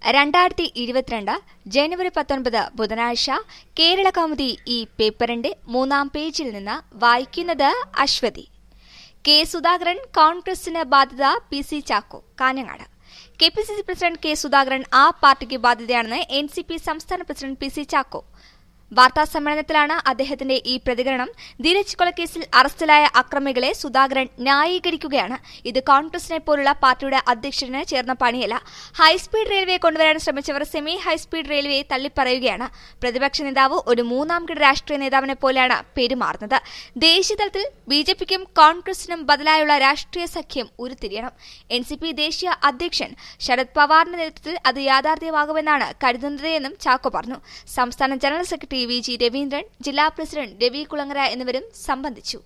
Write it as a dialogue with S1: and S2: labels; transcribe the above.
S1: രണ്ടായിരത്തി ഇരുപത്തിരണ്ട് ജനുവരി പത്തൊൻപത് ബുധനാഴ്ച കേരള കൗമുദി ഈ പേപ്പറിന്റെ മൂന്നാം പേജിൽ നിന്ന് വായിക്കുന്നത് അശ്വതി കെ സുധാകരൻ കോൺഗ്രസിന് ബാധ്യത P C Chacko Kanhangad K P C C president K Sudhakaran ആ പാർട്ടിക്ക് ബാധ്യതയാണെന്ന് എൻ സി പി സംസ്ഥാന പ്രസിഡന്റ് പി സി ചാക്കോ വാർത്താ സമ്മേളനത്തിലാണ് അദ്ദേഹത്തിന്റെ ഈ പ്രതികരണം ധീരജ് കൊലക്കേസിൽ അറസ്റ്റിലായ അക്രമികളെ സുധാകരൻ ന്യായീകരിക്കുകയാണ് ഇത് കോൺഗ്രസിനെ പോലുള്ള പാർട്ടിയുടെ അധ്യക്ഷന് ചേർന്ന പണിയല്ല ഹൈസ്പീഡ് റെയിൽവേ കൊണ്ടുവരാൻ ശ്രമിച്ചവർ സെമി ഹൈസ്പീഡ് റെയിൽവേയെ തള്ളിപ്പറയുകയാണ് പ്രതിപക്ഷ നേതാവ് ഒരു മൂന്നാം കിട രാഷ്ട്രീയ നേതാവിനെ പോലെയാണ് പെരുമാറുന്നത് ദേശീയതലത്തിൽ ബി ജെ പിക്കും കോൺഗ്രസിനും ബദലായുള്ള രാഷ്ട്രീയ സഖ്യം ഉരുത്തിരിയണം എൻ സി പി ദേശീയ അധ്യക്ഷൻ ശരത് പവാറിന്റെ നേതൃത്വത്തിൽ അത് യാഥാർത്ഥ്യമാകുമെന്നാണ് കരുതുന്നത് എന്നും ചാക്കോ പറഞ്ഞു സംസ്ഥാന general secretary V G Raveendran ജില്ലാ പ്രസിഡന്റ് രവി കുളങ്ങര എന്നിവരും സംബന്ധിച്ചു